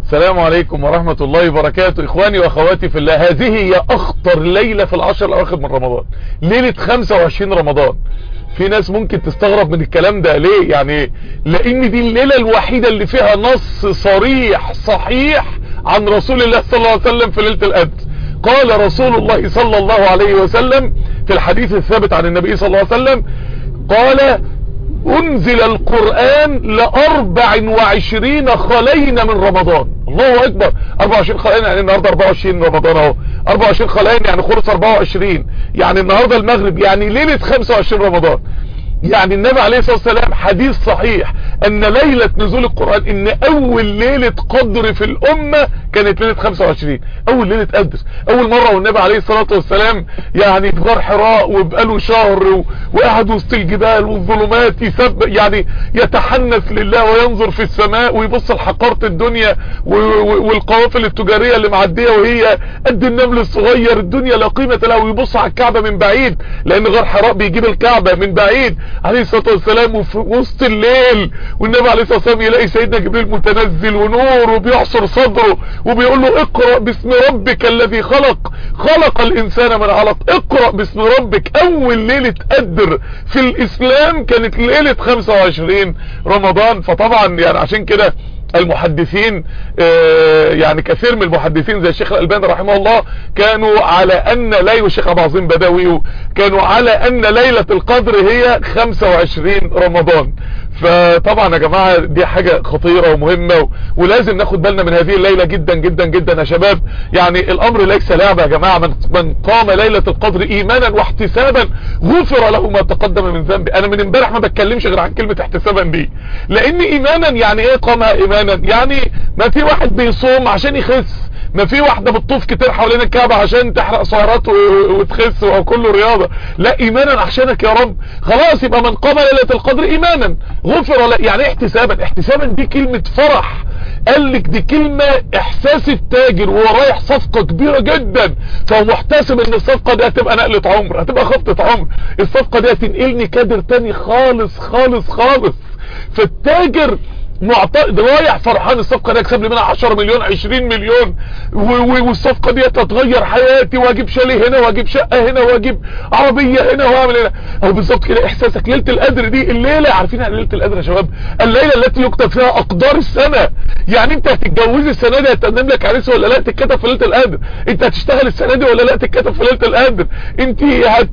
السلام عليكم ورحمة الله وبركاته اخواني واخواتي في الله هذه هي اخطر ليلة في العشر الاواخر من رمضان ليلة 25 رمضان في ناس ممكن تستغرب من الكلام ده ليه يعني لان دي الليلة الوحيدة اللي فيها نص صريح صحيح عن رسول الله صلى الله عليه وسلم في ليلة القدر قال رسول الله صلى الله عليه وسلم في الحديث الثابت عن النبي صلى الله عليه وسلم قال انزل القرآن لاربع وعشرين خلين من رمضان الله اكبر 24 خلين يعني النهاردة 24 رمضان اهو 24 خلين يعني خلص 24 يعني النهاردة المغرب يعني ليلة 25 رمضان يعني النبي عليه الصلاة والسلام حديث صحيح ان ليلة نزول القرآن ان اول ليلة قدر في الامة كانت ليلة 25 اول ليلة قدر اول مرة والنبي عليه الصلاة والسلام يعني في غار حراء وبقاله شهر وقعد وسط الجبال والظلمات يسب يعني يتحنث لله وينظر في السماء ويبص لحقارة الدنيا والقوافل التجارية اللي معدية وهي قد النمل الصغير الدنيا لا قيمة لها ويبص على الكعبة من بعيد لان غار حراء بيجيب الكعبة من بعيد عليه الصلاة والسلام وفي وسط الليل والنبي عليه الصلاة والسلام يلاقي سيدنا جبريل متنزل ونور وبيحصر صدره وبيقول له اقرأ باسم ربك الذي خلق خلق الانسان من علق اقرأ باسم ربك اول ليلة قدر في الاسلام كانت ليلة 25 رمضان فطبعا يعني عشان كده المحدثين يعني كثير من المحدثين زي الشيخ الألباني رحمه الله كانوا على أن ليلة الشيخ أبو عظيم بدوي كانوا على أن ليلة القدر هي 25 رمضان فطبعا يا جماعة دي حاجة خطيرة ومهمة ولازم ناخد بالنا من هذه الليلة جدا جدا جدا يا شباب يعني الأمر ليس لعبة يا جماعة من, من قام ليلة القدر إيمانا واحتسابا غفر له ما تقدم من ذنبه أنا من امبارح ما بتكلمش غير عن كلمة احتسابا دي لأن إيمانا يعني إيه قامها إيمانا يعني ما في واحد بيصوم عشان يخس ما في واحدة بتطوف كتير حوالين الكعبة عشان تحرق سعرات وتخس وكله رياضة لا ايمانا عشانك يا رب خلاص يبقى من قام ليلة القدر ايمانا غفر لا يعني احتسابا احتسابا دي كلمة فرح قال لك دي كلمة احساس التاجر وهو رايح صفقة كبيرة جدا فهو محتسب ان الصفقة دي هتبقى نقلة عمر هتبقى خبطة عمر الصفقة دي هتنقلني كادر تاني خالص خالص خالص فالتاجر معتقد رايح فرحان الصفقة دي اكسب لي منها 10 مليون 20 مليون والصفقة دي هتغير حياتي واجيب شاليه هنا واجيب شقة هنا واجيب عربية هنا واعمل هنا او بالظبط كده احساسك ليلة القدر دي الليلة عارفين يعني ليلة القدر يا شباب الليلة التي يكتب فيها اقدار السنة يعني انت هتتجوزي السنة دي هتقدم لك عريس ولا لا تتكتب في ليلة القدر انت هتشتغل السنة دي ولا لا تتكتب في ليلة القدر انت هت...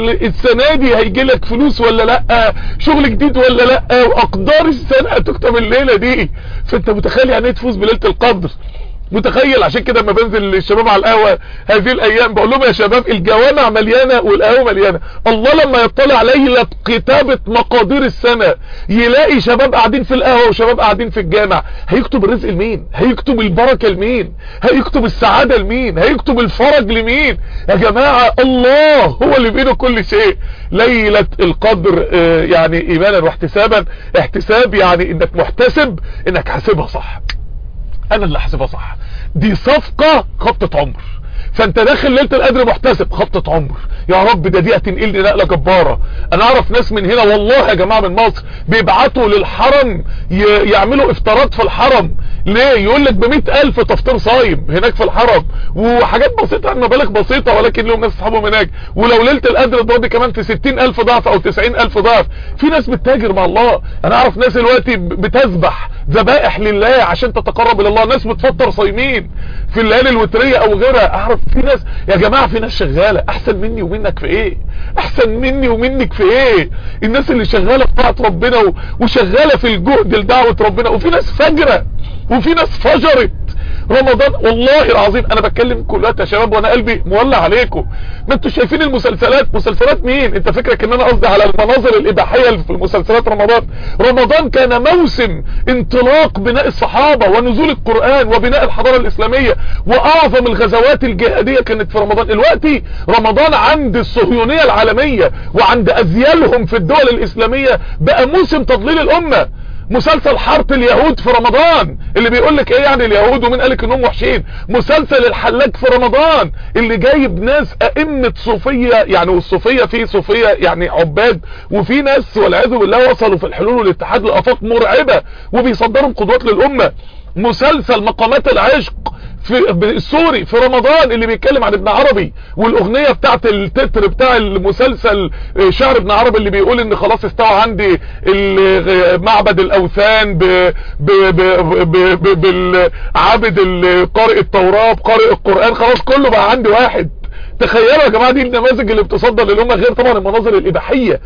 السنة دي هيجي لك فلوس ولا لا شغل جديد ولا لا واقدار السنة هتكتب الليلة دي فانت متخيل يعني ايه تفوز بليلة القدر متخيل عشان كده لما بنزل الشباب على القهوة هذه الايام بقول لهم يا شباب الجوامع مليانة والقهوة مليانة الله لما يطلع ليلة كتابة مقادير السنة يلاقي شباب قاعدين في القهوة وشباب قاعدين في الجامع هيكتب الرزق لمين هيكتب البركة لمين هيكتب السعادة لمين هيكتب الفرج لمين يا جماعة الله هو اللي بيده كل شيء ليلة القدر يعني ايمانا واحتسابا احتساب يعني انك محتسب انك حاسبها صح انا اللي حاسبها صح دي صفقة خبطة عمر فانت داخل ليلة القدر محتسب خبطة عمر يا رب ده دي هتنقلني نقلة جبارة انا اعرف ناس من هنا والله يا جماعة من مصر بيبعتوا للحرم يعملوا افطارات في الحرم ليه يقول لك بمئة الف تفطير صايم هناك في الحرم وحاجات بسيطة عن مبالغ بسيطة ولكن لهم ناس اصحابهم هناك ولو ليلة القدر ضربي كمان في ستين الف ضعف او تسعين الف ضعف في ناس بتتاجر مع الله انا اعرف ناس دلوقتي بتذبح ذبائح لله عشان تتقرب الى الله ناس بتفطر صايمين في الليالي الوترية او غيرها اعرف في ناس يا جماعة في ناس شغالة احسن مني ومنك في ايه احسن مني ومنك في ايه الناس اللي شغالة في طاعة ربنا وشغالة في الجهد لدعوة ربنا وفي ناس فجرة وفي ناس فجرت رمضان والله العظيم انا بتكلم كلها يا شباب وانا قلبي مولع عليكم ما انتوا شايفين المسلسلات مسلسلات مين انت فكرك ان انا قصدي على المناظر الاباحيه اللي في المسلسلات رمضان رمضان كان موسم انطلاق بناء الصحابه ونزول القران وبناء الحضاره الاسلاميه واعظم الغزوات الجهاديه كانت في رمضان دلوقتي رمضان عند الصهيونيه العالميه وعند اذيالهم في الدول الاسلاميه بقى موسم تضليل الامه مسلسل حرب اليهود في رمضان اللي بيقول لك ايه يعني اليهود ومين قالك انهم وحشين مسلسل الحلاج في رمضان اللي جايب ناس ائمه صوفيه يعني والصوفيه في صوفيه يعني عباد وفي ناس والعياذ بالله وصلوا في الحلول والاتحاد لافاق مرعبه وبيصدروا قدوات للامه مسلسل مقامات العشق في السوري في رمضان اللي بيتكلم عن ابن عربي والاغنية بتاعت التتر بتاع المسلسل شعر ابن عربي اللي بيقول ان خلاص استوى عندي معبد الاوثان بالعابد قارئ التوراة قارئ القرآن خلاص كله بقى عندي واحد تخيلوا يا جماعة دي النماذج اللي بتصدر للأمة غير طبعا المناظر الإباحية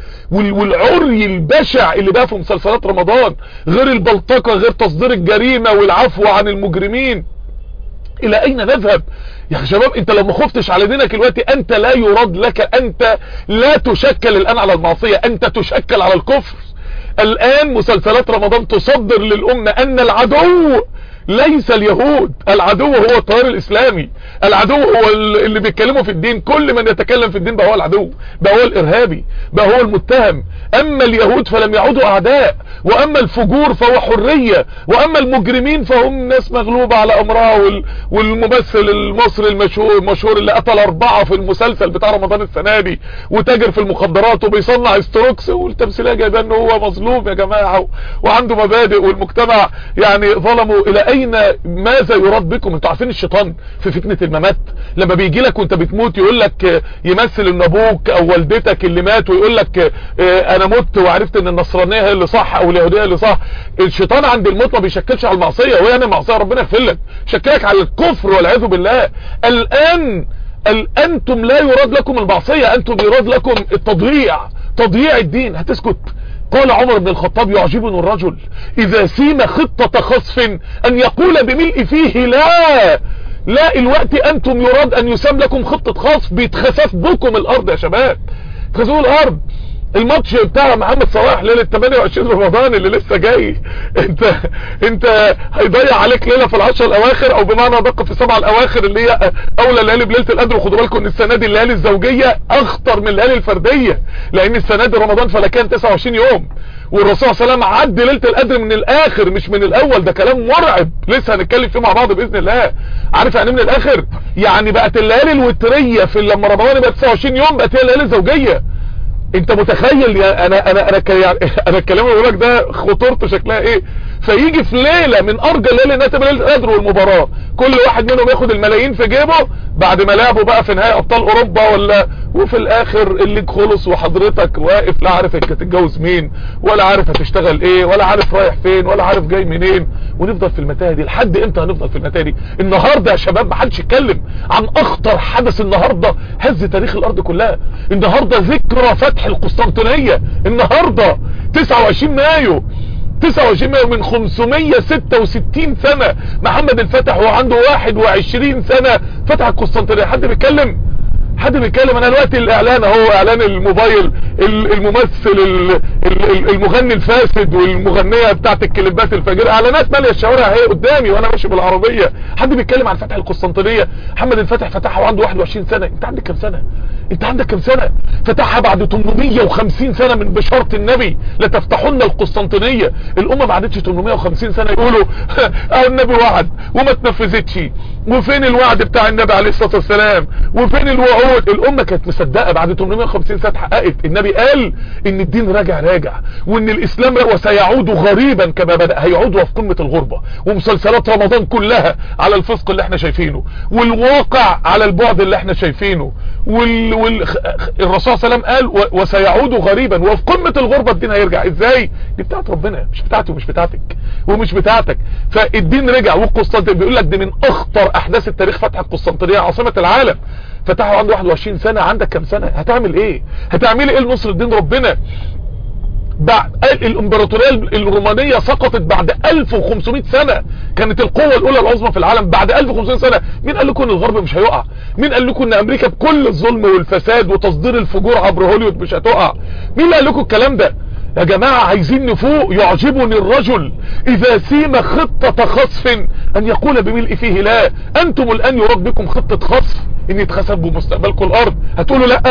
والعري البشع اللي بقى في مسلسلات رمضان غير البلطقة غير تصدير الجريمة والعفو عن المجرمين الى اين نذهب يا شباب انت لو ما خفتش على دينك دلوقتي انت لا يراد لك انت لا تشكل الان على المعصية انت تشكل على الكفر الان مسلسلات رمضان تصدر للامة ان العدو ليس اليهود العدو هو التيار الاسلامي العدو هو اللي بيتكلموا في الدين كل من يتكلم في الدين بقى هو العدو بقى هو الارهابي بقى هو المتهم اما اليهود فلم يعودوا اعداء واما الفجور فهو حرية واما المجرمين فهم ناس مغلوبة على امرها والممثل المصري المشهور المشهور اللي قتل اربعة في المسلسل بتاع رمضان السنة دي وتاجر في المخدرات وبيصنع استروكس والتمثيلية جايبه ان هو مظلوم يا جماعة وعنده مبادئ والمجتمع يعني ظلموا الى اين ماذا يراد بكم انتوا عارفين الشيطان في فتنة الممات لما بيجي لك وانت بتموت يقول لك يمثل ان ابوك او والدتك اللي مات ويقول لك انا مت وعرفت ان النصرانية هي اللي صح او اليهودية هي اللي صح الشيطان عند الموت ما بيشكلش على المعصية وهي انا المعصية ربنا يغفر لك شكلك على الكفر والعياذ بالله الان انتم لا يراد لكم المعصية انتم يراد لكم التضييع تضييع الدين هتسكت قال عمر بن الخطاب يعجبني الرجل اذا سيم خطة خصف ان يقول بملء فيه لا لا الوقت انتم يراد ان يسام لكم خطة خصف بيتخسف بكم الارض يا شباب تخسفوا الارض الماتش بتاع محمد صلاح ليلة 28 رمضان اللي لسه جاي انت انت هيضيع عليك ليلة في العشر الاواخر او بمعنى دقة في السبعة الاواخر اللي هي اولى الليالي بليلة القدر وخدوا بالكم ان السنة دي الليالي الزوجية اخطر من الليالي الفردية لان السنة دي رمضان فلكان 29 يوم والرسول صلى الله عليه وسلم عد ليلة القدر من الاخر مش من الاول ده كلام مرعب لسه هنتكلم فيه مع بعض باذن الله عارف يعني من الاخر يعني بقت الليالي الوترية في لما رمضان يبقى 29 يوم بقت هي الليالي الزوجية انت متخيل يا انا انا انا يعني انا الكلام اللي بقولك ده خطورته شكلها ايه فيجي في ليله من ارجى الليالي انها تبقى ليله القدر والمباراه كل واحد منهم ياخد الملايين في جيبه بعد ما لعبوا بقى في نهائي ابطال اوروبا ولا وفي الاخر الليج خلص وحضرتك واقف لا عارف انت هتتجوز مين ولا عارف هتشتغل ايه ولا عارف رايح فين ولا عارف جاي منين ونفضل في المتاهه دي لحد امتى هنفضل في المتاهه دي النهارده يا شباب ما حدش يتكلم عن اخطر حدث النهارده هز تاريخ الارض كلها النهارده ذكرى فتح القسطنطينيه النهارده 29 مايو 29 مايو من 566 سنة محمد الفتح وهو عنده 21 سنة فتح القسطنطينية حد بيتكلم حد بيتكلم انا دلوقتي الاعلان اهو اعلان الموبايل الممثل المغني الفاسد والمغنية بتاعت الكليبات الفجر اعلانات مالية الشوارع هي قدامي وانا ماشي بالعربية حد بيتكلم عن فتح القسطنطينية محمد الفتح فتحها وعنده 21 سنة انت عندك كم سنة انت عندك كم سنة فتحها بعد 850 سنة من بشارة النبي لتفتحن القسطنطينية الامة ما عادتش 850 سنة يقولوا اه النبي وعد وما تنفذتش وفين الوعد بتاع النبي عليه الصلاة والسلام وفين الوعود الامة كانت مصدقة بعد 850 سنة اتحققت النبي قال ان الدين راجع راجع وان الاسلام وسيعود غريبا كما بدأ هيعود في قمة الغربة ومسلسلات رمضان كلها على الفسق اللي احنا شايفينه والواقع على البعد اللي احنا شايفينه وال... وال... الرسول صلى الله عليه وسلم قال وسيعود غريبا وفي قمة الغربة الدين هيرجع ازاي دي بتاعت ربنا مش بتاعتي ومش بتاعتك ومش بتاعتك فالدين رجع والقسطنطينية بيقول لك دي من اخطر احداث التاريخ فتح القسطنطينية عاصمة العالم فتحوا عنده 21 سنة عندك كم سنة هتعمل ايه هتعمل ايه لنصر الدين ربنا بعد الامبراطورية الرومانية سقطت بعد 1500 سنة كانت القوة الاولى العظمى في العالم بعد 1500 سنة مين قال لكم ان الغرب مش هيقع مين قال لكم ان امريكا بكل الظلم والفساد وتصدير الفجور عبر هوليوود مش هتقع مين اللي قال لكم الكلام ده يا جماعة عايزين نفوق يعجبني الرجل اذا سيم خطة خصف ان يقول بملء فيه لا انتم الان يراد بكم خطة خصف ان يتخسف بمستقبلكم الارض هتقولوا لا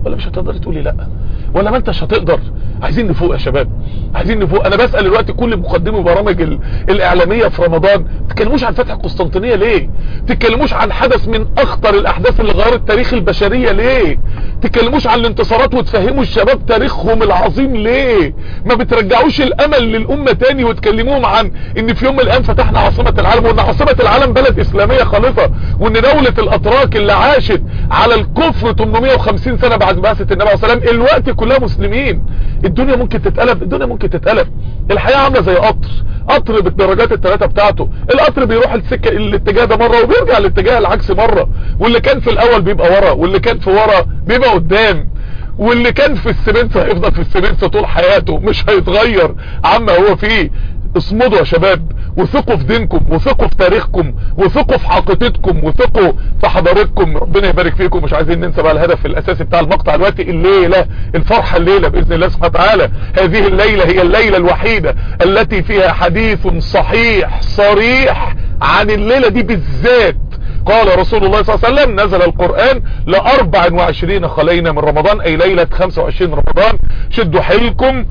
ولا مش هتقدر تقولي لا ولا ما انتش هتقدر عايزين نفوق يا شباب عايزين نفوق انا بسأل دلوقتي كل مقدمي برامج ال... الاعلامية في رمضان تتكلموش عن فتح القسطنطينية ليه تتكلموش عن حدث من اخطر الاحداث اللي غيرت تاريخ البشرية ليه تتكلموش عن الانتصارات وتفهموا الشباب تاريخهم العظيم ليه ما بترجعوش الامل للامة تاني وتكلموهم عن ان في يوم من الايام فتحنا عاصمة العالم وان عاصمة العالم بلد اسلامية خالصة وان دولة الاتراك اللي عاشت على الكفر 850 سنة بعد بعثة النبي عليه الصلاة والسلام الوقت كلها مسلمين الدنيا ممكن تتقلب الدنيا ممكن تتقلب الحياة عاملة زي قطر قطر بالدرجات الثلاثة بتاعته القطر بيروح السكة الاتجاه ده مرة وبيرجع الاتجاه العكس مرة واللي كان في الاول بيبقى ورا واللي كان في ورا بيبقى قدام واللي كان في السمنس هيفضل في السمنس طول حياته مش هيتغير عما هو فيه اصمدوا يا شباب وثقوا في دينكم وثقوا في تاريخكم وثقوا في حقيقتكم وثقوا في حضارتكم ربنا يبارك فيكم مش عايزين ننسى بقى الهدف الاساسي بتاع المقطع دلوقتي الليله الفرحه الليله باذن الله سبحانه وتعالى هذه الليله هي الليله الوحيده التي فيها حديث صحيح صريح عن الليله دي بالذات قال رسول الله صلى الله عليه وسلم نزل القرآن ل 24 خلينا من رمضان اي ليلة 25 رمضان شدوا حيلكم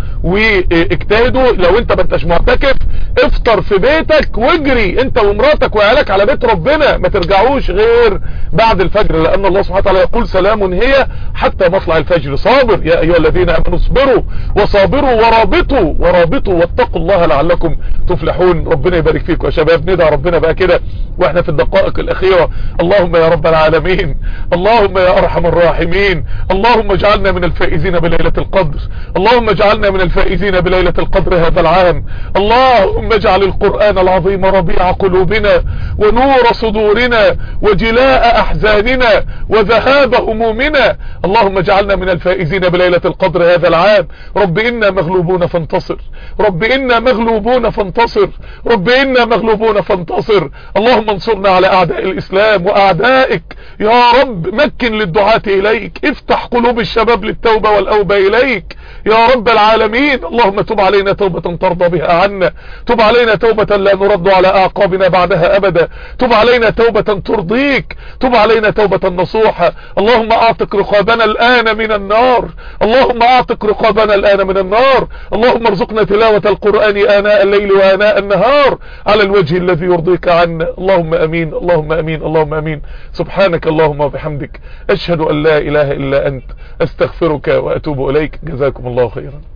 واجتهدوا لو انت ما انتش معتكف افطر في بيتك واجري انت ومراتك وعيالك على بيت ربنا ما ترجعوش غير بعد الفجر لان الله سبحانه وتعالى يقول سلام هي حتى مطلع الفجر صابر يا ايها الذين امنوا اصبروا وصابروا ورابطوا ورابطوا واتقوا الله لعلكم تفلحون ربنا يبارك فيكم يا شباب ندعي ربنا بقى كده واحنا في الدقائق الاخيرة اللهم يا رب العالمين اللهم يا ارحم الراحمين اللهم اجعلنا من الفائزين بليلة القدر اللهم اجعلنا من الفائزين بليلة القدر هذا العام اللهم اجعل القرآن العظيم ربيع قلوبنا ونور صدورنا وجلاء احزاننا وذهاب همومنا اللهم اجعلنا من الفائزين بليلة القدر هذا العام رب انا مغلوبون فانتصر رب انا مغلوبون فانتصر رب انا مغلوبون فانتصر اللهم انصرنا على اعداء الاسلام واعدائك يا رب مكن للدعاة اليك افتح قلوب الشباب للتوبة والاوبة اليك يا رب العالمين اللهم تب علينا توبة ترضى بها عنا تب علينا توبة لا نرد على اعقابنا بعدها ابدا تب علينا توبة ترضيك تب علينا توبة نصوحة اللهم اعتق رقابنا الان من النار اللهم اعتق رقابنا الان من النار اللهم ارزقنا تلاوة القرآن اناء الليل واناء النهار على الوجه الذي يرضيك عنا اللهم امين اللهم امين اللهم امين سبحانك اللهم وبحمدك اشهد ان لا اله الا انت استغفرك واتوب اليك جزاكم الله خيرا